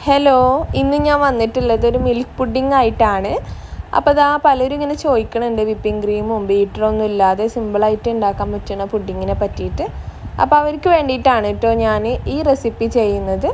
hello ഇന്ന് ഞാൻ വന്നിട്ടുള്ളത് ഒരു മിൽക്ക് പുഡിംഗ് ആയിട്ടാണ് അപ്പോൾ അതാ പലരും ഇങ്ങനെ ചോദിക്കണുണ്ട് വിപ്പിംഗ് ക്രീമും ബീറ്ററൊന്നും ഇല്ലാതെ സിമ്പിളായിട്ട് ഉണ്ടാക്കാൻ പറ്റുന്ന പുഡിങ്ങിനെ പറ്റിയിട്ട് അപ്പോൾ അവർക്ക് വേണ്ടിയിട്ടാണ് കേട്ടോ ഞാൻ ഈ റെസിപ്പി ചെയ്യുന്നത്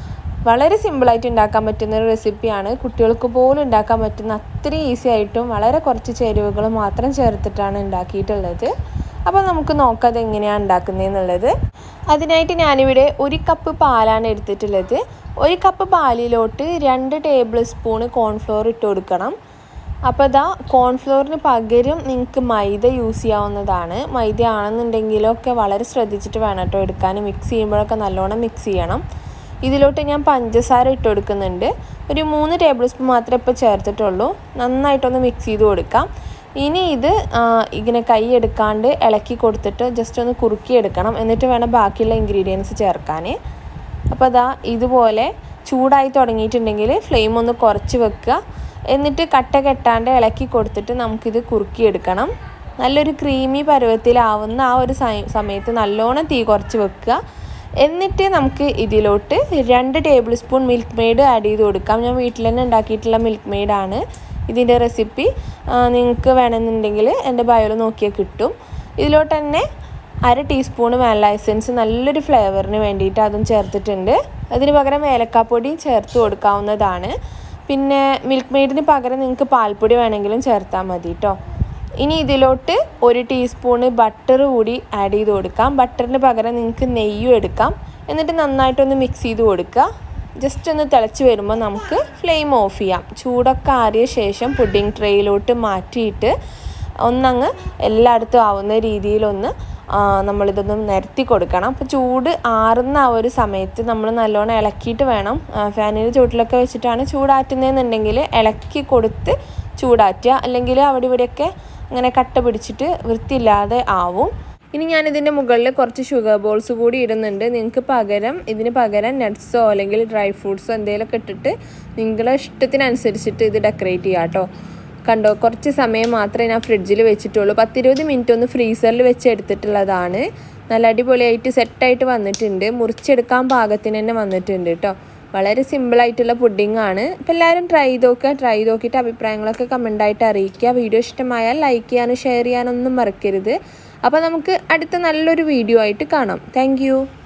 വളരെ സിമ്പിളായിട്ട് ഉണ്ടാക്കാൻ പറ്റുന്ന ഒരു റെസിപ്പിയാണ് കുട്ടികൾക്ക് പോലും ഉണ്ടാക്കാൻ പറ്റുന്ന അത്രയും ഈസി ആയിട്ടും വളരെ കുറച്ച് ചേരുവകൾ മാത്രം ചേർത്തിട്ടാണ് ഉണ്ടാക്കിയിട്ടുള്ളത് അപ്പോൾ നമുക്ക് നോക്കാം അത് എങ്ങനെയാണ് ഉണ്ടാക്കുന്നതെന്നുള്ളത് അതിനായിട്ട് ഞാനിവിടെ ഒരു കപ്പ് പാലാണ് എടുത്തിട്ടുള്ളത് ഒരു കപ്പ് പാലിലോട്ട് രണ്ട് ടേബിൾ സ്പൂണ് കോൺഫ്ലോർ ഇട്ട് കൊടുക്കണം അപ്പോൾ ഇതാ കോൺഫ്ലോറിന് പകരം നിങ്ങൾക്ക് മൈദ യൂസ് ചെയ്യാവുന്നതാണ് മൈദ ആണെന്നുണ്ടെങ്കിലൊക്കെ വളരെ ശ്രദ്ധിച്ചിട്ട് വേണം കേട്ടോ എടുക്കാൻ മിക്സ് ചെയ്യുമ്പോഴൊക്കെ നല്ലോണം മിക്സ് ചെയ്യണം ഇതിലോട്ട് ഞാൻ പഞ്ചസാര ഇട്ട് കൊടുക്കുന്നുണ്ട് ഒരു മൂന്ന് ടേബിൾ സ്പൂൺ മാത്രമേ ഇപ്പോൾ ചേർത്തിട്ടുള്ളൂ നന്നായിട്ടൊന്ന് മിക്സ് ചെയ്ത് കൊടുക്കാം ഇനി ഇത് ഇങ്ങനെ കൈ എടുക്കാണ്ട് ഇളക്കി കൊടുത്തിട്ട് ജസ്റ്റ് ഒന്ന് കുറുക്കി എടുക്കണം എന്നിട്ട് വേണം ബാക്കിയുള്ള ഇൻഗ്രീഡിയൻസ് ചേർക്കാൻ അപ്പോൾ അതാ ഇതുപോലെ ചൂടായി തുടങ്ങിയിട്ടുണ്ടെങ്കിൽ ഫ്ലെയിം ഒന്ന് കുറച്ച് വെക്കുക എന്നിട്ട് കട്ട കെട്ടാണ്ട് ഇളക്കി കൊടുത്തിട്ട് നമുക്കിത് കുറുക്കിയെടുക്കണം നല്ലൊരു ക്രീമി പരുവത്തിലാവുന്ന ആ ഒരു സമയത്ത് നല്ലോണം തീ കുറച്ച് വെക്കുക എന്നിട്ട് നമുക്ക് ഇതിലോട്ട് രണ്ട് tablespoon Milkmaid add ചെയ്ത് കൊടുക്കാം ഞാൻ വീട്ടിൽ തന്നെ ഉണ്ടാക്കിയിട്ടുള്ള മിൽക്ക് മെയ്ഡാണ് ഇതിൻ്റെ റെസിപ്പി നിങ്ങൾക്ക് വേണമെന്നുണ്ടെങ്കിൽ എൻ്റെ ബയോയിൽ നോക്കിയാൽ കിട്ടും ഇതിലോട്ട് തന്നെ അര ടീസ്പൂണ് വാനില എസൻസ് നല്ലൊരു ഫ്ലേവറിന് വേണ്ടിയിട്ട് അതും ചേർത്തിട്ടുണ്ട് അതിന് പകരം ഏലക്കാപ്പൊടിയും ചേർത്ത് കൊടുക്കാവുന്നതാണ് പിന്നെ മിൽക്ക് മെയ്ഡിന് പകരം നിങ്ങൾക്ക് പാൽപ്പൊടി വേണമെങ്കിലും ചേർത്താൽ മതി കേട്ടോ ഇനി ഇതിലോട്ട് ഒരു ടീസ്പൂണ് ബട്ടർ കൂടി ആഡ് ചെയ്ത് കൊടുക്കാം ബട്ടറിന് പകരം നിങ്ങൾക്ക് നെയ്യും എടുക്കാം എന്നിട്ട് നന്നായിട്ടൊന്ന് മിക്സ് ചെയ്ത് കൊടുക്കുക ജസ്റ്റ് ഒന്ന് തിളച്ച് വരുമ്പോൾ നമുക്ക് ഫ്ലെയിം ഓഫ് ചെയ്യാം ചൂടൊക്കെ ആറിയ ശേഷം പുഡിംഗ് ട്രേയിലോട്ട് മാറ്റിയിട്ട് ഒന്നങ്ങ് എല്ലായിടത്തും ആവുന്ന രീതിയിലൊന്ന് നമ്മളിതൊന്ന് നിരത്തി കൊടുക്കണം അപ്പോൾ ചൂട് ആറുന്ന ആ ഒരു സമയത്ത് നമ്മൾ നല്ലോണം ഇളക്കിയിട്ട് വേണം ഫാനിൻ്റെ ചൂട്ടിലൊക്കെ വെച്ചിട്ടാണ് ചൂടാറ്റുന്നതെന്നുണ്ടെങ്കിൽ ഇളക്കി കൊടുത്ത് ചൂടാറ്റുക അല്ലെങ്കിൽ അവിടെ ഇവിടെയൊക്കെ അങ്ങനെ കട്ട പിടിച്ചിട്ട് വൃത്തിയില്ലാതെ ആവും ഇനി ഞാനിതിൻ്റെ മുകളിൽ കുറച്ച് ഷുഗർ ബോൾസ് കൂടി ഇടുന്നുണ്ട് നിങ്ങൾക്ക് പകരം ഇതിന് പകരം നട്ട്സോ അല്ലെങ്കിൽ ഡ്രൈ ഫ്രൂട്ട്സോ എന്തെങ്കിലുമൊക്കെ ഇട്ടിട്ട് നിങ്ങളുടെ ഇഷ്ടത്തിനനുസരിച്ചിട്ട് ഇത് ഡെക്കറേറ്റ് ചെയ്യാം കേട്ടോ കണ്ടോ കുറച്ച് സമയം മാത്രമേ ഞാൻ ഫ്രിഡ്ജിൽ വെച്ചിട്ടുള്ളൂ പത്തിരുപത് മിനിറ്റ് ഒന്ന് ഫ്രീസറിൽ വെച്ച് എടുത്തിട്ടുള്ളതാണ് നല്ല അടിപൊളിയായിട്ട് സെറ്റായിട്ട് വന്നിട്ടുണ്ട് മുറിച്ചെടുക്കാൻ പാകത്തിന് തന്നെ വന്നിട്ടുണ്ട് കേട്ടോ വളരെ സിമ്പിളായിട്ടുള്ള പുഡിംഗ് ആണ് അപ്പോൾ എല്ലാവരും ട്രൈ ചെയ്ത് നോക്കുക ട്രൈ ചെയ്ത് നോക്കിയിട്ട് അഭിപ്രായങ്ങളൊക്കെ കമൻ്റായിട്ട് അറിയിക്കുക വീഡിയോ ഇഷ്ടമായാൽ ലൈക്ക് ചെയ്യാനും ഷെയർ ചെയ്യാനൊന്നും മറക്കരുത് അപ്പോൾ നമുക്ക് അടുത്ത നല്ലൊരു വീഡിയോ ആയിട്ട് കാണാം താങ്ക്